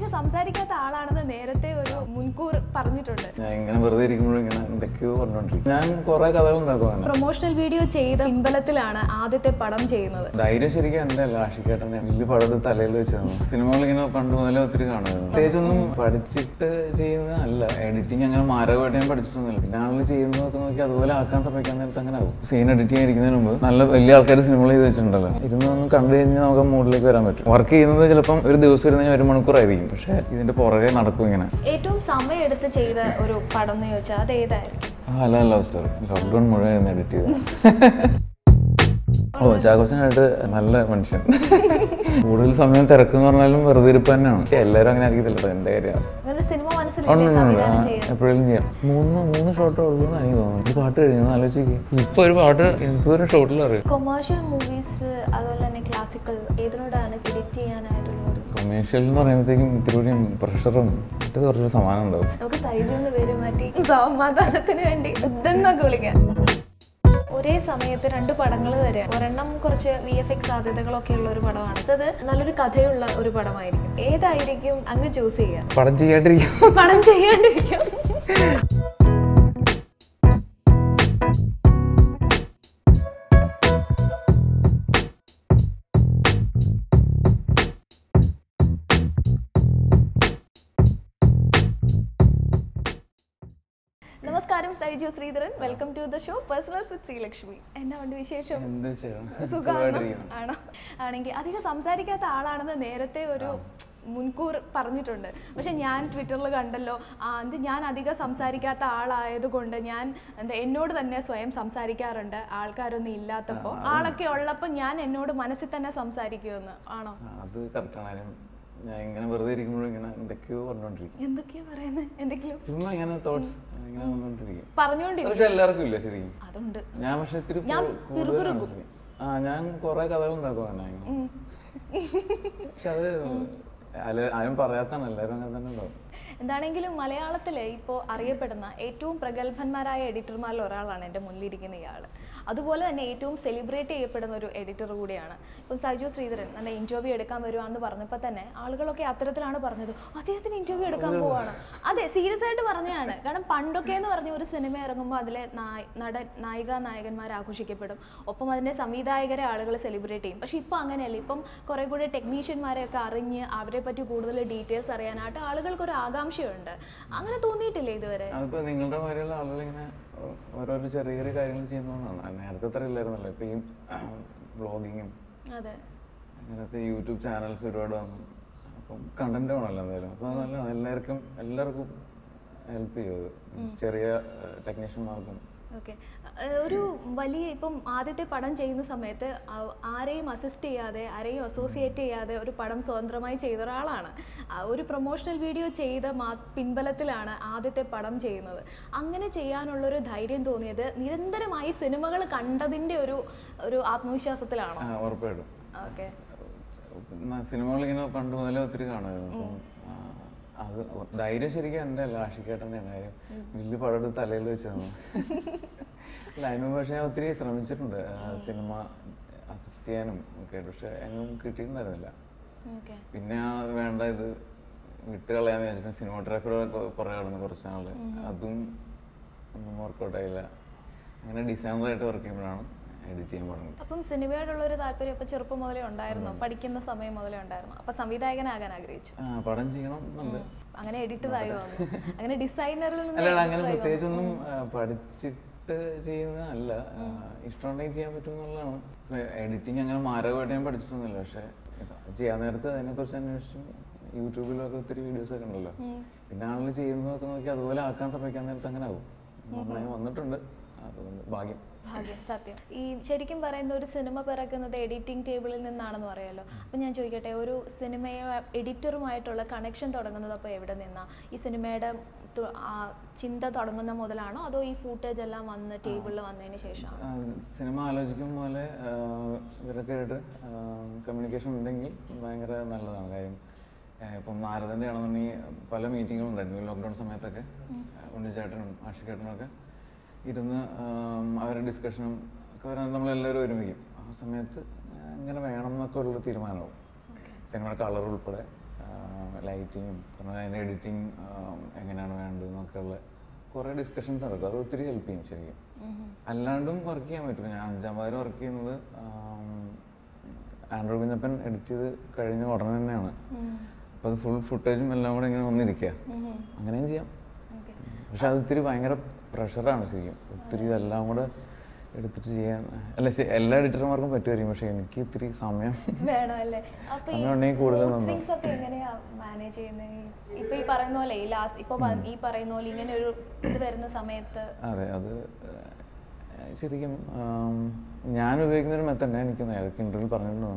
അധികം സംസാരിക്കാത്ത ആളാണെന്ന് നേരത്തെ ഒരു മുൻകൂർ പറഞ്ഞിട്ടുണ്ട് ഞാൻ ഇങ്ങനെ വെറുതെ ഇരിക്കുമ്പോഴും ഇങ്ങനെ എന്തൊക്കെയോ പറഞ്ഞോണ്ടിരിക്കും ഞാൻ കുറെ കഥകൾ ഉണ്ടാക്കും അങ്ങനെ പ്രൊമോഷണൽ വീഡിയോ ചെയ്ത പിൻബലത്തിലാണ് ആദ്യത്തെ പടം ചെയ്യുന്നത് ധൈര്യം ശരിക്കും എൻ്റെ അല്ല ആഷിക്കേട്ടനെ വലിയ പടത്ത് തലയിൽ വെച്ചതാണ് സിനിമകൾ ഇങ്ങനെ പണ്ട് മുതലേ ഒത്തിരി കാണുമായിരുന്നു പ്രത്യേകിച്ചൊന്നും പഠിച്ചിട്ട് ചെയ്യുന്നതല്ല എഡിറ്റിംഗ് അങ്ങനെ മാരകമായിട്ട് ഞാൻ പഠിച്ചിട്ടൊന്നുമില്ല പിന്നെ ആളുകൾ ചെയ്യുന്നതൊക്കെ നോക്കി അതുപോലെ ആക്കാൻ ശ്രമിക്കാൻ നേരത്ത് അങ്ങനെ ആവും സീൻ എഡിറ്റ് ചെയ്യാനിരിക്കുന്നതിന് മുമ്പ് നല്ല വലിയ ആൾക്കാർ സിനിമകൾ ചെയ്ത് വെച്ചിട്ടുണ്ടല്ലോ ഇരുന്ന് ഒന്ന് കണ്ടു കഴിഞ്ഞാൽ നമുക്ക് മൂഡിലേക്ക് വരാൻ പറ്റും വർക്ക് ചെയ്യുന്നത് ചിലപ്പം ഒരു ദിവസം ഇരുന്ന് കഴിഞ്ഞാൽ ഒരു മണിക്കൂറായിരിക്കും പക്ഷേ ഇതിന്റെ പുറകെ നടക്കും ഇങ്ങനെ ഏറ്റവും സമയമെടുത്ത് ചെയ്ത ഒരു പടം എന്ന് ചോദിച്ചാൽ അത് ഏതായിരിക്കും ആ, അല്ല ലവ് സ്റ്റോറി ലോക്ക്ഡൗൺ മുഴുവൻ എഡിറ്റ് ചെയ്തത് ഓ ചാക്കോച്ചനായിട്ട് നല്ല മനുഷ്യൻ കൂടുതൽ സമയം തിരക്കെന്ന് പറഞ്ഞാലും വെറുതെ ഇരിപ്പ് തന്നെയാണ് പക്ഷേ എല്ലാവരും അങ്ങനെ ആയിരിക്കത്തില്ല എൻ്റെ കാര്യമാണ് അങ്ങനെ ഒരു സിനിമ മനസ്സിലില്ലേ സംവിധാനം ചെയ്യാൻ എപ്പോഴും ചെയ്യാം മൂന്ന് മൂന്ന് ഷോട്ടേ ഉള്ളൂ എന്ന് എനിക്ക് തോന്നുന്നു ഈ പാട്ട് കഴിഞ്ഞു ആലോചിക്കുക ഇപ്പൊ ഒരു പാട്ട് എന്തോരം ഷോട്ടിൽ അറിയും കൊമേഴ്ഷ്യൽ മൂവീസ് അതുപോലെ തന്നെ ക്ലാസിക്കൽ ഏതിനോടാണ് എഡിറ്റ് ചെയ്യാനായിട്ടുള്ള ഒരു കൊമേഴ്ഷ്യൽ എന്ന് പറയുമ്പോഴത്തേക്കും ഇത്തിരി കൂടി പ്രഷറും മറ്റേ കുറച്ച് സമാനം ഉണ്ടാവും നമുക്ക് സൈജു എന്ന് പേര് മാറ്റി സമാധാനത്തിന് വേണ്ടി ഇതെന്നൊക്കെ വിളിക്കാം ഒരേ സമയത്ത് രണ്ട് പടങ്ങൾ വരെ ഒരെണ്ണം കുറച്ച് വി എഫ് എക്സ് സാധ്യതകളൊക്കെ ഉള്ള ഒരു പടമാണ് അത് നല്ലൊരു കഥയുള്ള ഒരു പടമായിരിക്കും ഏതായിരിക്കും അങ്ങ് ചൂസ് ചെയ്യുക പടം ചെയ്യാണ്ടിരിക്കും പടം ചെയ്യാണ്ടിരിക്കും നമസ്കാരം Saiju Sreedharan welcome to the show personals with Sreelakshmi എന്നാ ഉണ്ട് വിശേഷം എന്ത് ചെയ്യണം സുഖമാണോ ആണോ ആണെങ്കിൽ അധികം സംസാരിക്കാത്ത ആളാണെന്ന് നേരത്തെ ഒരു മുൻകൂർ പറഞ്ഞിട്ടുണ്ട് പക്ഷെ ഞാൻ ട്വിറ്ററിൽ കണ്ടല്ലോ ആ, എന്ത് ഞാൻ അധികം സംസാരിക്കാത്ത ആളായതുകൊണ്ട് ഞാൻ എന്താ എന്നോട് തന്നെ സ്വയം സംസാരിക്കാറുണ്ട് ആൾക്കാരൊന്നും ഇല്ലാത്തപ്പോൾ ആളൊക്കെ ഉള്ളപ്പോൾ ഞാൻ എന്നോട് മനസ്സിൽ തന്നെ സംസാരിക്കുമെന്ന് ആണോ ആ, അത് കറക്റ്റാണ് കാര്യം ഞാൻ ഇങ്ങനെ വെറുതെ ഇരിക്കുമ്പോഴും ഇങ്ങനെ എന്തൊക്കെയോ പറഞ്ഞോണ്ടിരിക്കും എന്തൊക്കെയാ പറയുന്നത് എന്തെങ്കിലും ചുമ്മാ ഇങ്ങനെ തോട്ട്സ് ഇങ്ങനെ വന്നോണ്ടിരിക്കും പറഞ്ഞുകൊണ്ടിരിക്കും പക്ഷെ എല്ലാവർക്കും ഇല്ല ശരിക്കും അതുണ്ട് ഞാൻ പക്ഷെ ഇത്തിരി ഞാൻ കൂ- കൂടുതലാണ് ശരിക്കും. ആ ഞാൻ കുറെ കഥകൾ ഉണ്ടാക്കും അങ്ങനെ ഉം. പക്ഷെ അത് അല്ല- ആരും പറയാത്താണ് എല്ലാവരും അങ്ങനെ തന്നെ ഉണ്ടാവും എന്താണെങ്കിലും മലയാളത്തിലെ ഇപ്പോൾ അറിയപ്പെടുന്ന ഏറ്റവും പ്രഗത്ഭന്മാരായ എഡിറ്റർമാരിൽ ഒരാളാണ് എൻ്റെ മുന്നിലിരിക്കുന്ന ഇയാൾ അതുപോലെ തന്നെ ഏറ്റവും സെലിബ്രേറ്റ് ചെയ്യപ്പെടുന്ന ഒരു എഡിറ്റർ കൂടിയാണ് ഇപ്പം സജു ശ്രീധരൻ നല്ല ഇൻ്റർവ്യൂ എടുക്കാൻ വരുവാന്ന് പറഞ്ഞപ്പോൾ തന്നെ ആളുകളൊക്കെ അത്തരത്തിലാണ് പറഞ്ഞത് അദ്ദേഹത്തിന് ഇൻ്റർവ്യൂ എടുക്കാൻ പോവാണ് അതെ സീരിയസ് ആയിട്ട് പറഞ്ഞതാണ് കാരണം പണ്ടൊക്കെ എന്ന് പറഞ്ഞ ഒരു സിനിമ ഇറങ്ങുമ്പോൾ അതിലെ നായ നടൻ നായിക നായകന്മാർ ആഘോഷിക്കപ്പെടും ഒപ്പം അതിൻ്റെ സംവിധായകരെ ആളുകൾ സെലിബ്രേറ്റ് ചെയ്യും പക്ഷേ ഇപ്പോൾ അങ്ങനെയല്ല ഇപ്പം കുറേ കൂടെ ടെക്നീഷ്യന്മാരെയൊക്കെ അറിഞ്ഞ് അവരെ പറ്റി കൂടുതൽ ഡീറ്റെയിൽസ് അറിയാനായിട്ട് ആളുകൾക്കൊരു ആകാംക്ഷയുണ്ട് അങ്ങനെ തോന്നിയിട്ടില്ലേ ഇതുവരെ അതിപ്പോ നിങ്ങളുടെ മാതിരിയുള്ള ആളുകൾ ഇങ്ങനെ ഓ- ഓരോരോ ചെറിയ ചെറിയ കാര്യങ്ങൾ ചെയ്യുന്നതാണ് നേരത്തെ അത്ര ഇല്ലായിരുന്നല്ലോ ഇപ്പൊ ഈ ബ്ലോഗിങ്ങും അതെ അങ്ങനത്തെ യൂട്യൂബ് ചാനൽസ് ഒരുപാട് വന്നു അപ്പം കണ്ടന്റ് വേണമല്ലോ എന്തായാലും അപ്പോൾ അത് നല്ലതാണ് എല്ലാവർക്കും എല്ലാവർക്കും ഹെൽപ്പ് ചെയ്യും അത് ചെറിയ ടെക്നീഷ്യന്മാർക്കും ഓക്കെ ഒരു വലിയ ഇപ്പം ആദ്യത്തെ പടം ചെയ്യുന്ന സമയത്ത് ആ- ആരെയും അസിസ്റ്റ് ചെയ്യാതെ ആരെയും അസോസിയേറ്റ് ചെയ്യാതെ ഒരു പടം സ്വതന്ത്രമായി ചെയ്ത ഒരാളാണ് ആ ഒരു പ്രൊമോഷണൽ വീഡിയോ ചെയ്ത മാ പിൻബലത്തിലാണ് ആദ്യത്തെ പടം ചെയ്യുന്നത് അങ്ങനെ ചെയ്യാനുള്ളൊരു ധൈര്യം തോന്നിയത് നിരന്തരമായി സിനിമകൾ കണ്ടതിൻ്റെ ഒരു ഒരു ആത്മവിശ്വാസത്തിലാണോ ആ, ഉറപ്പായിട്ടും ഓക്കെ സിനിമകൾ ഇങ്ങനെ പണ്ട് മുതലേ ഒത്തിരി കാണുമായിരുന്നു അപ്പം ആ, അത് ധൈര്യം ശരിക്കും എൻ്റെ അല്ല ആഷിക്കേട്ടൻ്റെ കാര്യം വലിയ പടം തലയിൽ വെച്ചതാണ് അല്ല അതിന് മുമ്പ് പക്ഷേ ഞാൻ ഒത്തിരി ശ്രമിച്ചിട്ടുണ്ട് ആ, സിനിമ അസിസ്റ്റ് ചെയ്യാനും ഒക്കെ പക്ഷെ എങ്ങും കിട്ടിയിട്ടുണ്ടായിരുന്നില്ല ഓക്കെ പിന്നെ ആ വേണ്ട ഇത് വിട്ട് കളയാന്ന് വിചാരിച്ചു സിനിമാട്ടോഗ്രാഫിയുടെ പുറകെ കടന്നു കുറച്ച് നാള് അതും ഒന്നും വർക്കൗട്ട് ആയില്ല അങ്ങനെ ഡിസൈനറായിട്ട് വർക്ക് ചെയ്യുമ്പോഴാണ് എഡിറ്റ് ചെയ്യാൻ തുടങ്ങുന്നത് അപ്പം സിനിമയോടുള്ള ഒരു താല്പര്യം ഇപ്പം ചെറുപ്പം മുതലേ ഉണ്ടായിരുന്നോ പഠിക്കുന്ന സമയം മുതലേ ഉണ്ടായിരുന്നു അപ്പം സംവിധായകനാകാൻ ആഗ്രഹിച്ചു ആ പടം ചെയ്യണം എന്നുണ്ട് അങ്ങനെ എഡിറ്ററായി വന്നു അങ്ങനെ ഡിസൈനറിൽ നിന്ന് അല്ല അങ്ങനെ പ്രത്യേകിച്ചൊന്നും ആ, പഠിച്ചിട്ട് ചെയ്യുന്നതല്ല ആ, ഇഷ്ടമുണ്ടെങ്കിൽ ചെയ്യാൻ പറ്റും എന്നുള്ളതാണ് എഡിറ്റിംഗ് അങ്ങനെ മാരകമായിട്ട് ഞാൻ പഠിച്ചിട്ടൊന്നുമില്ല പക്ഷെ ചെയ്യാൻ നേരത്ത് അതിനെക്കുറിച്ച് അന്വേഷിച്ചു യൂട്യൂബിലൊക്കെ ഒത്തിരി വീഡിയോസ് ഒക്കെ ഉണ്ടല്ലോ പിന്നെ ആളുകൾ ചെയ്യുന്നതൊക്കെ നോക്കി അതുപോലെ ആക്കാൻ ശ്രമിക്കാൻ നേരത്ത് അങ്ങനെ ആവും നന്നായി വന്നിട്ടുണ്ട് അതുകൊണ്ട് ഭാഗ്യം ഭാഗ്യം സത്യം ഈ ശരിക്കും പറയുന്ന ഒരു സിനിമ പിറക്കുന്നത് എഡിറ്റിംഗ് ടേബിളിൽ നിന്നാണെന്ന് പറയാമല്ലോ അപ്പം ഞാൻ ചോദിക്കട്ടെ ഒരു സിനിമയെ എഡിറ്ററുമായിട്ടുള്ള കണക്ഷൻ തുടങ്ങുന്നത് അപ്പോൾ എവിടെ നിന്നാ ഈ സിനിമയുടെ തു- ആ ചിന്ത തുടങ്ങുന്ന മുതലാണോ അതോ ഈ ഫൂട്ടേജ് എല്ലാം വന്ന് ടേബിളിൽ വന്നതിന് ശേഷമാണോ ആ, സിനിമ ആലോചിക്കും പോലെ ആ, ഇവരൊക്കെ ആയിട്ട് കമ്മ്യൂണിക്കേഷൻ ഉണ്ടെങ്കിൽ ഭയങ്കര നല്ലതാണ് കാര്യം ആ, ഇപ്പം നാരദൻ്റെ ആണെന്നുണ്ടെങ്കിൽ പല മീറ്റിങ്ങുകളും ഉണ്ടായിരുന്നു ഈ ലോക്ക്ഡൗൺ സമയത്തൊക്കെ ഉണ്ണിച്ചേട്ടനും ആഷിക്കേട്ടനും ഒക്കെ ഇരുന്ന് ആം, അവരുടെ ഡിസ്കഷനും ഒക്കെ വരാൻ നമ്മളെല്ലാവരും ഒരുമിക്കും ആ സമയത്ത് എങ്ങനെ വേണം എന്നൊക്കെ ഉള്ള തീരുമാനമാവും സിനിമയുടെ കളർ ഉൾപ്പെടെ ആ, ലൈറ്റിങ്ങും അതിൻ്റെ എഡിറ്റിംഗ് എങ്ങനെയാണ് വേണ്ടതെന്നൊക്കെയുള്ള കുറേ ഡിസ്കഷൻസ് നടക്കും അത് ഒത്തിരി ഹെൽപ്പ് ചെയ്യും ശരിക്കും അല്ലാണ്ടും വർക്ക് ചെയ്യാൻ പറ്റും ഞാൻ അഞ്ചാം വാരം വർക്ക് ചെയ്യുന്നത് ആൻഡ്രോ കുഞ്ഞപ്പൻ എഡിറ്റ് ചെയ്ത് കഴിഞ്ഞ ഉടനെ തന്നെയാണ് അപ്പോൾ അത് ഫുൾ ഫുട്ടേജും എല്ലാം കൂടെ ഇങ്ങനെ വന്നിരിക്കുക അങ്ങനെയും ചെയ്യാം ഓക്കെ പക്ഷെ അത് ഒത്തിരി ഭയങ്കര പ്രഷറാണ് ശരിക്കും ഒത്തിരി ഇതെല്ലാം കൂടെ എടുത്തിട്ട് ചെയ്യാൻ അല്ല ശരി, എല്ലാ എഡിറ്റർമാർക്കും പറ്റുമായിരിക്കും പക്ഷെ എനിക്ക് ഇത്തിരി സമയം വേണം അല്ലേ അപ്പൊ ഈ സമയം ഉണ്ടെങ്കിൽ കൂടുതൽ mood നന്നാവും. swings ഒക്കെ എങ്ങനെയാ മാനേജ് ചെയ്യുന്നത് ഇപ്പൊ ഈ പറയുന്ന പോലെ ഈ ലാസ്റ്റ് ഇപ്പൊ പ- ഈ പറയുന്ന പോലെ ഇങ്ങനെ ഒരു ഇത് വരുന്ന സമയത്ത് അതെ അത് ഏഹ്, ശരിക്കും ആം, ഞാൻ ഉപയോഗിക്കുന്ന ഒരു മെത്തഡ് എനിക്ക് ഏതൊക്കെ ഇൻ്റർവ്യൂ പറഞ്ഞിട്ടുണ്ടോ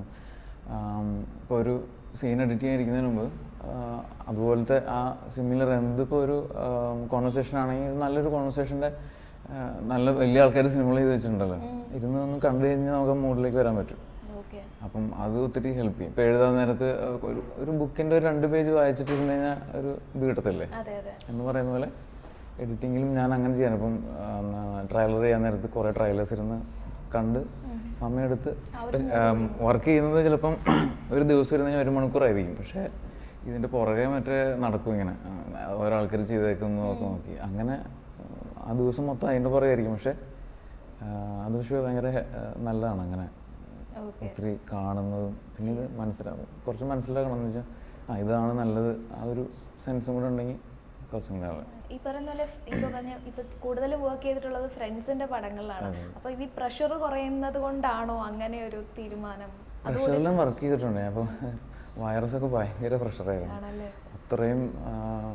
ഇപ്പോൾ ഒരു സീൻ എഡിറ്റ് ചെയ്യാനിരിക്കുന്നതിന് മുമ്പ് ആഹ്, അതുപോലത്തെ ആ സിമിലർ എന്തിപ്പോൾ ഒരു കോൺവെർസേഷൻ ആണെങ്കിൽ നല്ലൊരു കോൺവെർസേഷൻ്റെ നല്ല വലിയ ആൾക്കാർ സിനിമകൾ ചെയ്ത് വെച്ചിട്ടുണ്ടല്ലോ ഇരുന്ന് ഒന്ന് കണ്ടു കഴിഞ്ഞാൽ നമുക്ക് മൂഡിലേക്ക് വരാൻ പറ്റും ഓക്കെ അപ്പം അത് ഒത്തിരി ഹെൽപ്പ് ചെയ്യും ഇപ്പോൾ എഴുതാൻ നേരത്ത് ഒരു ഒരു ബുക്കിൻ്റെ ഒരു രണ്ട് പേജ് വായിച്ചിട്ടിരുന്ന് കഴിഞ്ഞാൽ ഒരു ഇത് കിട്ടത്തില്ലേ അതെ അതെ എന്ന് പറയുന്ന പോലെ എഡിറ്റിങ്ങിലും ഞാൻ അങ്ങനെ ചെയ്യാൻ ഇപ്പം ട്രailer ചെയ്യാൻ നേരത്ത് കുറേ ട്രailerസ് ഇരുന്ന് കണ്ട് സമയമെടുത്ത് വർക്ക് ചെയ്യുന്നത് ചിലപ്പം ഒരു ദിവസം ഇരുന്ന് കഴിഞ്ഞാൽ ഒരു മണിക്കൂറായിരിക്കും പക്ഷേ ഇതിൻ്റെ പുറകെ മറ്റേ നടക്കും ഇങ്ങനെ ആ, ഓരോ ആൾക്കാർ ചെയ്തേക്കുന്നു നോക്കി നോക്കി അങ്ങനെ ആ ദിവസം മൊത്തം അതിൻ്റെ പുറകെ ആയിരിക്കും പക്ഷേ ആ, അത് പക്ഷേ ഭയങ്കര ആ, നല്ലതാണ് അങ്ങനെ ഓക്കെ ഒത്തിരി കാണുന്നതും പിന്നെ ഇത് മനസ്സിലാവും കുറച്ച് മനസ്സിലാക്കണം എന്ന് വെച്ചാൽ ആ ഇതാണ് നല്ലത് ആ ഒരു സെൻസും കൂടെ ഉണ്ടെങ്കിൽ കുറച്ചും കൂടെ ആവും ഈ പറയുന്ന പോലെ ഇപ്പൊ പറഞ്ഞ ഇപ്പൊ കൂടുതലും വർക്ക് ചെയ്തിട്ടുള്ളത് ഫ്രണ്ട്സിന്റെ പടങ്ങളിലാണ് അപ്പൊ ഈ പ്രഷർ കുറയുന്നത് കൊണ്ടാണോ അങ്ങനെ ഒരു തീരുമാനം പ്രഷറിലും വർക്ക് ചെയ്തിട്ടുണ്ട് അപ്പോൾ വൈറസ് ഒക്കെ ഭയങ്കര പ്രഷറായിരുന്നു ആണല്ലേ അത്രയും ആ,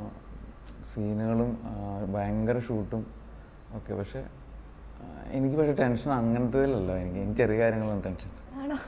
സീനുകളും ആ, ഭയങ്കര ഷൂട്ടും ഒക്കെ പക്ഷെ ആ, എനിക്ക് പക്ഷെ ടെൻഷൻ അങ്ങനത്തേലല്ല എനിക്ക് എനിക്ക് ചെറിയ കാര്യങ്ങളാണ് ടെൻഷൻ ആണോ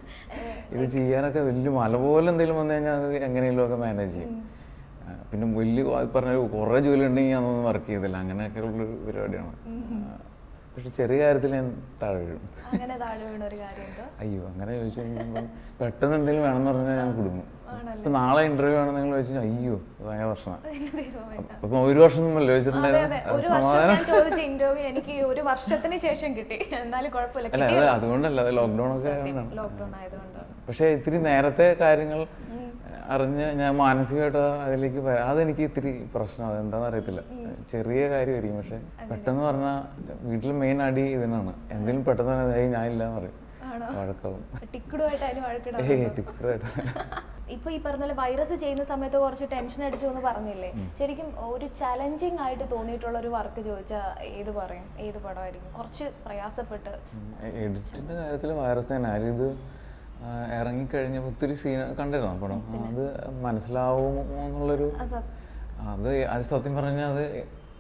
ഇത് ചെയ്യാനൊക്കെ വലിയ മല പോലെ എന്തെങ്കിലും വന്നു കഴിഞ്ഞാൽ അത് എങ്ങനെയെങ്കിലും ഒക്കെ മാനേജ് ചെയ്യും ആ, പിന്നെ വലിയ ആ പറഞ്ഞ കുറേ ജോലി ഉണ്ടെങ്കിൽ ഞാനൊന്നും വർക്ക് ചെയ്തില്ല അങ്ങനെയൊക്കെ ഉള്ളൊരു പരിപാടിയാണ് ആ, പക്ഷെ ചെറിയ കാര്യത്തിൽ ഞാൻ താഴെ വീഴും അങ്ങനെ താഴെ വീണ ഒരു കാര്യം എന്തോ അയ്യോ അങ്ങനെ ചോദിച്ചു കഴിയുമ്പം പെട്ടെന്ന് എന്തെങ്കിലും വേണമെന്ന് പറഞ്ഞാൽ ഞാൻ കുടുങ്ങും ആണല്ലേ ഇപ്പൊ നാളെ ഇന്റർവ്യൂ ആണെന്ന് നിങ്ങൾ ചോദിച്ചാൽ അയ്യോ ഇത് ഭയങ്കര പ്രശ്നമാണ് അതിന് തീരുമാനം അപ്പൊ ഒരു വർഷം മുമ്പല്ലേ അതെ അതെ ചോദിച്ചിട്ടുണ്ടായിരുന്നു ഒരു വർഷം ഞാൻ ചോദിച്ച ഇന്റർവ്യൂ എനിക്ക് ഒരു വർഷത്തിന് ശേഷം കിട്ടി എന്നാലും കുഴപ്പമില്ല അല്ല അത് അതുകൊണ്ടല്ല അത് ലോക്ക്ഡൗൺ ഒക്കെ ആയതുകൊണ്ടാണ് ലോക്ക്ഡൌൺ ആയതുകൊണ്ടാണ് പക്ഷെ ഇത്തിരി നേരത്തെ കാര്യങ്ങൾ അറിഞ്ഞ് ഞാൻ മാനസികമായിട്ട് അതിലേക്ക് വരാം അതെനിക്ക് ഇത്തിരി പ്രശ്നം അതെന്താണെന്ന് അറിയത്തില്ല ചെറിയ കാര്യമായിരിക്കും പക്ഷെ പെട്ടെന്ന് പറഞ്ഞാൽ വീട്ടിൽ മെയിൻ അടി ഇതിനാണ് എന്തെങ്കിലും പെട്ടെന്ന് പറഞ്ഞാൽ "ഏയ് ഞാൻ ഇല്ല എന്ന് പറയും ആണോ വഴക്കാവും ടിക്കിടുമായിട്ട് അതിന് വഴക്കിടാൻ ഏയ് ടിക്കറായിട്ട് ഇപ്പൊ ഈ പറഞ്ഞ പോലെ വൈറസ് ചെയ്യുന്ന സമയത്ത് കുറച്ച് ടെൻഷൻ അടിച്ചു എന്ന് പറഞ്ഞില്ലേ ശരിക്കും ഒരു ചലഞ്ചിങ് ആയിട്ട് തോന്നിയിട്ടുള്ള ഒരു വർക്ക് ചോദിച്ചാൽ ഏത് പറയും ഏത് പടമായിരിക്കും കുറച്ച് പ്രയാസപ്പെട്ട് എഡിറ്റിന്റെ കാര്യത്തിൽ വൈറസ് തന്നെ ആരും ഇത് ആ, ഇറങ്ങിക്കഴിഞ്ഞപ്പോൾ ഒത്തിരി സീൻ കണ്ടിരുന്നു പടം അത് മനസ്സിലാവുമോ എന്നുള്ളൊരു ആ സ- അത് അത് സത്യം പറഞ്ഞാൽ അത്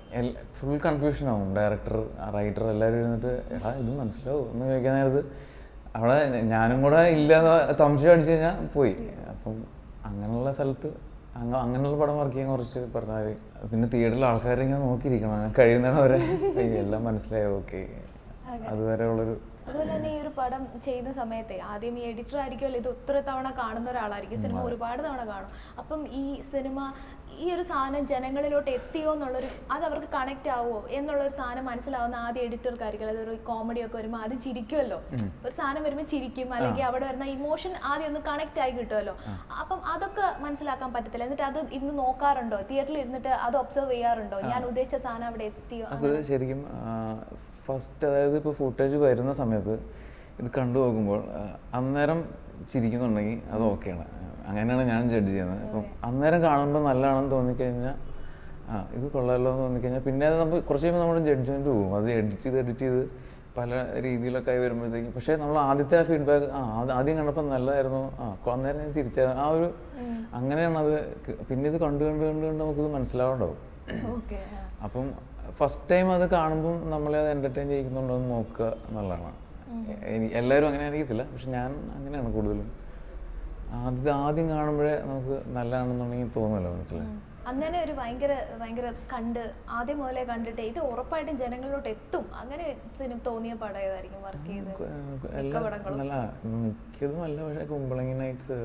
ഫുൾ കൺഫ്യൂഷൻ ആവും ഡയറക്ടർ റൈറ്റർ എല്ലാവരും ഇരുന്നിട്ട് എടാ ഇത് മനസ്സിലാവും എന്ന് ചോദിക്കാൻ നേരത്ത് അവിടെ ഞാനും കൂടെ ഇല്ലാതെ തമശ അടിച്ചു കഴിഞ്ഞാൽ പോയി അപ്പം അങ്ങനെയുള്ള സ്ഥലത്ത് അങ്ങ അങ്ങനെയുള്ള പടം വർക്ക് ചെയ്യാൻ കുറച്ച് പറഞ്ഞാൽ പിന്നെ തിയേറ്ററിൽ ആൾക്കാരെ ഇങ്ങനെ നോക്കിയിരിക്കണം കഴിയുന്നിടം വരെ "ഏയ് എല്ലാം മനസ്സിലായോ ഓക്കെ അതുവരെ ഉള്ളൊരു അതുപോലെ തന്നെ ഈ ഒരു പടം ചെയ്യുന്ന സമയത്തെ ആദ്യം ഈ എഡിറ്റർ ആയിരിക്കുമല്ലോ ഇത് ഒത്തിരി തവണ കാണുന്ന ഒരാളായിരിക്കും സിനിമ ഒരുപാട് തവണ കാണും അപ്പം ഈ സിനിമ ഈ ഒരു സാധനം ജനങ്ങളിലോട്ട് എത്തിയോ എന്നുള്ളൊരു അത് അവർക്ക് കണക്ട് ആവുമോ എന്നുള്ളൊരു സാധനം മനസ്സിലാവുന്ന ആദ്യം എഡിറ്റർക്കായിരിക്കും അതായത് ഒരു കോമഡി ഒക്കെ വരുമ്പോൾ ആദ്യം ചിരിക്കുമല്ലോ ഒരു സാധനം വരുമ്പോൾ ചിരിക്കും അല്ലെങ്കിൽ അവിടെ വരുന്ന ഇമോഷൻ ആദ്യം ഒന്ന് കണക്ട് ആയി കിട്ടുമല്ലോ അപ്പം അതൊക്കെ മനസ്സിലാക്കാൻ പറ്റത്തില്ല എന്നിട്ട് അത് ഇന്ന് നോക്കാറുണ്ടോ തിയേറ്ററിൽ ഇരുന്നിട്ട് അത് ഒബ്സർവ് ചെയ്യാറുണ്ടോ ഞാൻ ഉദ്ദേശിച്ച സാധനം അവിടെ എത്തിയോ അത് ശരിക്കും ഫസ്റ്റ് അതായത് ഇപ്പോൾ ഫുട്ടേജ് വരുന്ന സമയത്ത് ഇത് കണ്ടു നോക്കുമ്പോൾ ആ, അന്നേരം ചിരിക്കുന്നുണ്ടെങ്കിൽ അത് ഓക്കെയാണ് അങ്ങനെയാണ് ഞാൻ ജഡ്ജ് ചെയ്യുന്നത് അപ്പം അന്നേരം കാണുമ്പോൾ നല്ലതാണെന്ന് തോന്നിക്കഴിഞ്ഞാൽ ആ ഇത് കൊള്ളാമല്ലോ എന്ന് തോന്നിക്കഴിഞ്ഞാൽ പിന്നെ അത് നമുക്ക് കുറച്ച് കഴിയുമ്പോൾ നമ്മുടെ ജഡ്ജ്മെൻറ്റ് പോകും അത് എഡിറ്റ് ചെയ്ത് എഡിറ്റ് ചെയ്ത് പല രീതിയിലൊക്കെ ആയി വരുമ്പോഴത്തേക്കും പക്ഷേ നമ്മൾ ആദ്യത്തെ ആ ഫീഡ്ബാക്ക് ആ അത് ആദ്യം കണ്ടപ്പോൾ നല്ലതായിരുന്നു ആ കൊ- അന്നേരം ഞാൻ ചിരിച്ച ആ ഒരു അങ്ങനെയാണ് അത് ക- പിന്നെ ഇത് കണ്ട് കണ്ട് കണ്ട് കണ്ട് നമുക്കിത് മനസ്സിലാവുണ്ടാവും ഓക്കെ അപ്പം ഫസ്റ്റ് ടൈം അത് കാണുമ്പം നമ്മളെ അത് എൻ്റർടൈൻ ചെയ്യിക്കുന്നുണ്ടോ എന്ന് നോക്കുക എന്നുള്ളതാണ് എനി- എല്ലാവരും അങ്ങനെ ആയിരിക്കത്തില്ല പക്ഷെ ഞാൻ അങ്ങനെയാണ് കൂടുതലും ആദ്യം ആദ്യം കാണുമ്പോഴേ നമുക്ക് നല്ലതാണെന്നുണ്ടെങ്കിൽ തോന്നുമല്ലോ മനസ്സിൽ അങ്ങനെ ഒരു ഭയങ്കര ഭയങ്കര കണ്ട് ആദ്യം മുതലേ കണ്ടിട്ട് ഇത് ഉറപ്പായിട്ടും ജനങ്ങളിലോട്ട് എത്തും അങ്ങനെ സിനിമ തോന്നിയ പടം ഏതായിരിക്കും വർക്ക് ചെയ്ത് എല്ലാ നല്ല മിക്കതും അല്ല പക്ഷെ കുമ്പളങ്ങി നൈറ്റ്സ്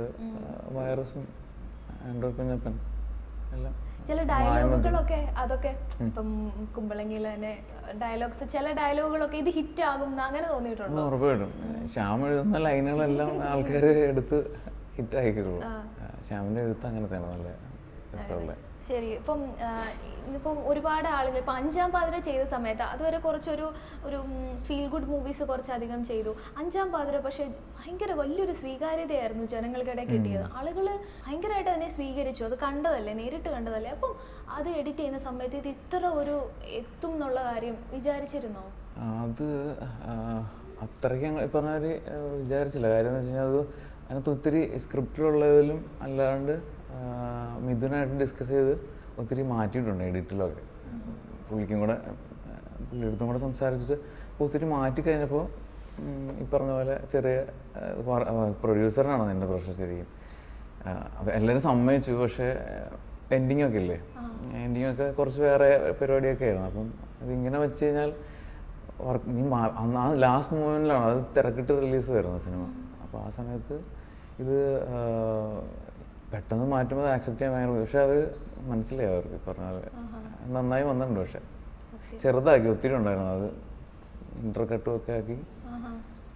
വൈറസും ആൻഡ്രോ കുഞ്ഞപ്പൻ എല്ലാം ചില ഡയലോഗുകളൊക്കെ അതൊക്കെ ഇപ്പം കുമ്പളങ്ങിയിൽ തന്നെ ഡയലോഗ്സ് ചില ഡയലോഗുകളൊക്കെ ഇത് ഹിറ്റ് ആകും എന്ന് അങ്ങനെ തോന്നിയിട്ടുണ്ടോ അത് ഉറപ്പായിട്ടും ശ്യാം എഴുതുന്ന ലൈനുകളെല്ലാം ആൾക്കാർ എടുത്ത് ഹിറ്റ് ആയിക്കോളൂ ശ്യാമിൻ്റെ എഴുത്ത് അങ്ങനത്തെയാണ് നല്ല രസമുള്ള ശരി ഇപ്പം ആ, ഇപ്പം ഒരുപാട് ആളുകൾ ഇപ്പം അഞ്ചാം പാതിര ചെയ്ത സമയത്ത് അതുവരെ കുറച്ചൊരു ഒരു ഫീൽ ഗുഡ് മൂവീസ് കുറച്ചധികം ചെയ്തു അഞ്ചാം പാതിര പക്ഷേ ഭയങ്കര വലിയൊരു സ്വീകാര്യതയായിരുന്നു ജനങ്ങൾക്കിടെ കിട്ടിയത് ആളുകൾ ഭയങ്കരമായിട്ട് അതിനെ സ്വീകരിച്ചു അത് കണ്ടതല്ലേ നേരിട്ട് കണ്ടതല്ലേ അപ്പം അത് എഡിറ്റ് ചെയ്യുന്ന സമയത്ത് ഇത് ഇത്ര ഒരു എത്തും എന്നുള്ള കാര്യം വിചാരിച്ചിരുന്നോ അത് ആ, അത്രയ്ക്ക് ഞങ്ങൾ പറഞ്ഞ ഒരു വിചാരിച്ചില്ല കാര്യം എന്ന് വെച്ച് കഴിഞ്ഞാൽ അത് അതിനകത്ത് ഒത്തിരി സ്ക്രിപ്റ്റിലുള്ളതിലും അല്ലാണ്ട് ആ, മിഥുനായിട്ട് ഡിസ്കസ് ചെയ്ത് ഒത്തിരി മാറ്റിയിട്ടുണ്ട് എഡിറ്റിലൊക്കെ പുള്ളിക്കും കൂടെ പുള്ളി അടുത്തും കൂടെ സംസാരിച്ചിട്ട് ഒത്തിരി മാറ്റി കഴിഞ്ഞപ്പോൾ ഈ പറഞ്ഞ പോലെ ചെറിയ പ്രൊഡ്യൂസറിനാണ് എൻ്റെ പ്രശ്നം ശരിക്കും അപ്പോൾ എല്ലാവരും സമ്മതിച്ചു പക്ഷേ എൻഡിങ് ഒക്കെ ഇല്ലേ എൻഡിങ് ഒക്കെ കുറച്ച് വേറെ പരിപാടിയൊക്കെ ആയിരുന്നു അപ്പം ഇതിങ്ങനെ വെച്ച് കഴിഞ്ഞാൽ വർക്ക് നീ മാ- അന്ന് ആ ലാസ്റ്റ് മൂമെൻറ്റിലാണ് അത് തിരക്കിട്ട് റിലീസ് വരുന്നത് സിനിമ അപ്പോൾ ആ സമയത്ത് ഇത് ആ, പെട്ടെന്ന് മാറ്റുമ്പോൾ ആക്സെപ്റ്റ് ചെയ്യാൻ ഭയങ്കര ബുദ്ധി- പക്ഷെ അവർ മനസ്സിലായി അവർക്ക് ഈ പറഞ്ഞ പോലെ നന്നായി വന്നിട്ടുണ്ട് പക്ഷെ സത്യം ചെറുതാക്കി ഒത്തിരി ഉണ്ടായിരുന്നു അത് ഇന്റർ കട്ടും ഒക്കെ ആക്കി ആഹാ.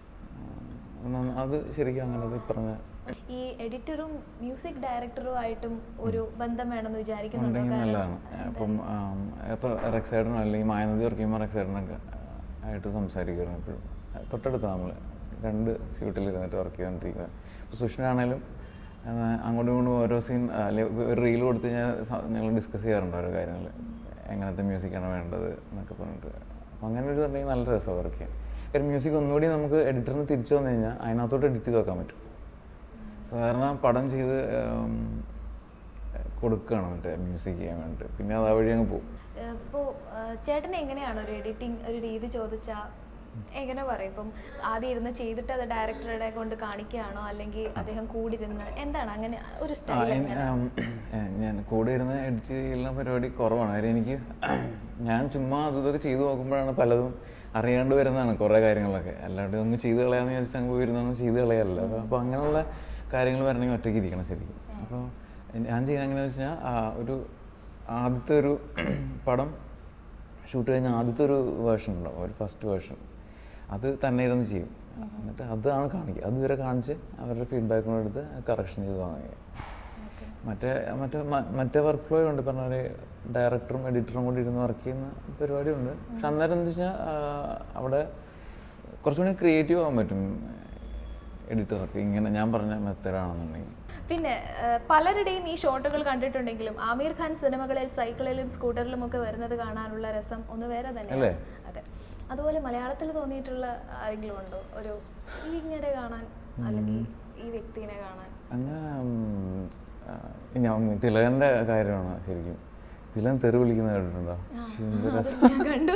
ആ, നന്ന- അത് ശരിക്കും അങ്ങനെ ഈ പറഞ്ഞ ഈ എഡിറ്ററും മ്യൂസിക് ഡയറക്ടറും ആയിട്ടും ഒരു ബന്ധം വേണമെന്ന് വിചാരിക്കുന്നുണ്ടോ ഉണ്ടെങ്കിൽ കാരണം നല്ലതാണ് അപ്പം ആം, ഇപ്പം റെക്സൈഡനോ അല്ലെങ്കിൽ മായനദി വർക്ക് ചെയ്യുമ്പോൾ റെക്സൈഡനൊക്കെ ആയിട്ട് സംസാരിക്കുമായിരുന്നു എപ്പോഴും തൊട്ടടുത്ത് നമ്മൾ രണ്ട് സ്യൂട്ടിൽ ഇരുന്നിട്ട് വർക്ക് ചെയ്തുകൊണ്ടിരിക്കുക ഇപ്പോൾ സുഷിനാണേലും ആ, അങ്ങോട്ടും ഇങ്ങോട്ടും ഓരോ സീൻ അല്ലെങ്കിൽ ഒരു റീൽ കൊടുത്ത് കഴിഞ്ഞാൽ ഞങ്ങൾ ഡിസ്കസ് ചെയ്യാറുണ്ട് ഓരോ കാര്യങ്ങൾ എങ്ങനത്തെ മ്യൂസിക്കാണ് വേണ്ടത് എന്നൊക്കെ പറഞ്ഞിട്ട് അപ്പം അങ്ങനെ ഒരു ഇതുണ്ടെങ്കിൽ നല്ല രസമാണ് വർക്ക് ചെയ്യാൻ കാര്യം മ്യൂസിക് ഒന്നുകൂടി നമുക്ക് എഡിറ്ററിന് തിരിച്ചു വന്നു കഴിഞ്ഞാൽ അതിനകത്തോട്ട് എഡിറ്റ് ചെയ്ത് വെക്കാൻ പറ്റും സാധാരണ പടം ചെയ്ത് ഉം, കൊടുക്കുകയാണ് മറ്റേ മ്യൂസിക് ചെയ്യാൻ വേണ്ടിയിട്ട് പിന്നെ അത് ആ വഴി അങ്ങ് പോകും ഇപ്പോൾ ചേട്ടൻ എങ്ങനെയാണ് ഒരു എഡിറ്റിംഗ് ഒരു രീതി ചോദിച്ചാൽ എങ്ങനെ പറയും ഇപ്പം ആദ്യം ഇരുന്ന് ചെയ്തിട്ട് അത് ഡയറക്ടറുടെ കൊണ്ട് കാണിക്കുകയാണോ അല്ലെങ്കിൽ അദ്ദേഹം കൂടിരുന്ന് എന്താണ് അങ്ങനെ ഒരു ആ, സ്റ്റൈൽ എൻ- ആം, ഏ, ഞാൻ കൂടെ ഇരുന്ന് എഡിറ്റ് ചെയ്യുന്ന പരിപാടി കുറവാണ് കാര്യം എനിക്ക് ഞാൻ ചുമ്മാ അതും ഇതൊക്കെ ചെയ്തു നോക്കുമ്പോഴാണ് പലതും അറിയാണ്ട് വരുന്നതാണ് കുറേ കാര്യങ്ങളൊക്കെ അല്ലാണ്ട് ഒന്ന് ചെയ്ത് കളയാന്ന് വിചാരിച്ച് അങ്ങ് പോയിരുന്നൊന്നും ചെയ്ത് കളയാറില്ല അപ്പോൾ അപ്പോൾ അങ്ങനെയുള്ള കാര്യങ്ങൾ വരണമെങ്കിൽ ഒറ്റയ്ക്ക് ഇരിക്കണം ശരിക്കും അപ്പോൾ ഞാൻ ചെയ്യുന്നത് എങ്ങനെയാണെന്ന് വെച്ച് കഴിഞ്ഞാൽ ആ, ഒരു ആദ്യത്തെ ഒരു പടം ഷൂട്ട് കഴിഞ്ഞ ആദ്യത്തെ ഒരു വേർഷൻ ഉണ്ടാവും ഒരു ഫസ്റ്റ് വേർഷൻ അത് തന്നെ ഇരുന്ന് ചെയ്യും എന്നിട്ട് അതാണ് കാണിക്കുക അതുവരെ കാണിച്ച് അവരുടെ ഫീഡ്ബാക്കും എടുത്ത് കറക്ഷൻ ചെയ്ത് വാങ്ങുക മറ്റേ മറ്റേ മ- മറ്റേ വർക്ക് ഫ്ലോ ഉണ്ട് പറഞ്ഞ പോലെ ഡയറക്ടറും എഡിറ്ററും കൂടി ഇരുന്ന് വർക്ക് ചെയ്യുന്ന പരിപാടിയുണ്ട് പക്ഷെ അന്നേരം എന്താ വെച്ചാൽ അവിടെ കുറച്ചുകൂടി ക്രിയേറ്റീവ് ആകാൻ പറ്റും എഡിറ്റർക്ക് ഇങ്ങനെ ഞാൻ പറഞ്ഞ മെത്തേഡാണെന്നുണ്ടെങ്കിൽ പിന്നെ ആ, പലരുടെയും ഈ ഷോട്ടുകൾ കണ്ടിട്ടുണ്ടെങ്കിലും ആമീർ ഖാൻ സിനിമകളിൽ സൈക്കിളിലും സ്കൂട്ടറിലും ഒക്കെ വരുന്നത് കാണാനുള്ള രസം ഒന്ന് വേറെ അല്ലേ? തന്നെയാണ് അതെ അതുപോലെ മലയാളത്തിൽ തോന്നിയിട്ടുള്ള ആരെങ്കിലും ഉണ്ടോ ഒരു ഈ ഇങ്ങനെ കാണാൻ അല്ലെങ്കിൽ ഈ വ്യക്തിനെ കാണാൻ അങ്ങനെ ഉം, ആ, ഞാൻ തിലകൻ്റെ കാര്യമാണ് ശരിക്കും തിലകൻ തെറി വിളിക്കുന്നത് കേട്ടിട്ടുണ്ടോ ശ്ശെ, എന്ത് അത് രസം. ഞാൻ കണ്ടു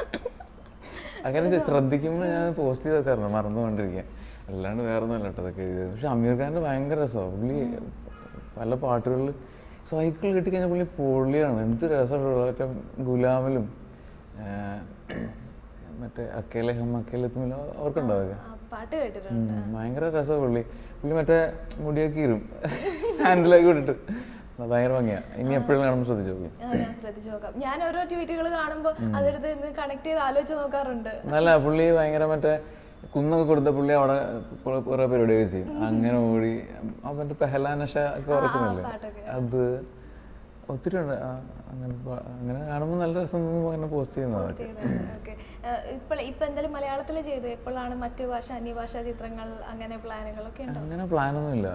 അങ്ങനെ ചെ- ശ്രദ്ധിക്കുമ്പോൾ ഞാൻ പോസ്റ്റ് ചെയ്ത് വെക്കാറുണ്ട് മറന്നുകൊണ്ടിരിക്കാൻ അല്ലാണ്ട് വേറെ ഒന്നുമല്ല കേട്ടോ അതൊക്കെ എഴുതിയത് പക്ഷെ അമീർ ഖാൻ്റെ ഭയങ്കര രസമാണ് പുള്ളി പല പാട്ടുകളിൽ സൈക്കിൾ കിട്ടിക്കഴിഞ്ഞാൽ പുള്ളി പൊള്ളിയാണ് എന്ത് രസമുള്ള മറ്റേ ഗുലാമിലും ആ, മറ്റേ അക്കേലെ ഹം അക്കേലെ തുമില അവർക്കുണ്ടാവുക ആ, പാട്ട് കേട്ടിട്ടുണ്ട് ഭയങ്കര രസമാണ് പുള്ളി പുള്ളി മറ്റേ മുടിയൊക്കെ ഇരും ഹാൻഡിലൊക്കെ ഇട്ടിട്ട് ഭയങ്കര ഭംഗിയാ ഇനി എപ്പോഴും കാണുമ്പോൾ ശ്രദ്ധിച്ചു നോക്കി ആ, ഞാൻ ശ്രദ്ധിച്ചു നോക്കാം ഞാൻ ഓരോ ട്വീറ്റുകൾ കാണുമ്പോൾ അതെടുത്ത് ഇന്ന് കണക്ട് ചെയ്ത് ആലോചിച്ച് നോക്കാറുണ്ട് നല്ല പുള്ളി ഭയങ്കര മറ്റേ കുന്നൊക്കെ കൊടുത്ത പുള്ളി അവിടെ കുറെ കുറെ പരിപാടിയൊക്കെ ചെയ്യും അങ്ങനെ ഓടി ആ മറ്റേ പെഹലാനഷ ഒക്കെ ഓർക്കുന്നില്ലേ പാട്ടൊക്കെ. അത് ഒത്തിരി ഉണ്ട് ആ, അങ്ങനെ പ- അങ്ങനെ കാണുമ്പോൾ നല്ല രസം തോന്നുമ്പോൾ അങ്ങനെ പോസ്റ്റ് ചെയ്യുന്നത് അതൊക്കെ ഓക്കെ ഇപ്പോൾ ഇപ്പൊ എന്തായാലും മലയാളത്തിൽ ചെയ്തു എപ്പോഴാണ് മറ്റു ഭാഷ അന്യഭാഷാ ചിത്രങ്ങൾ അങ്ങനെ പ്ലാനുകളൊക്കെ ഉണ്ടോ അങ്ങനെ പ്ലാനൊന്നുമില്ല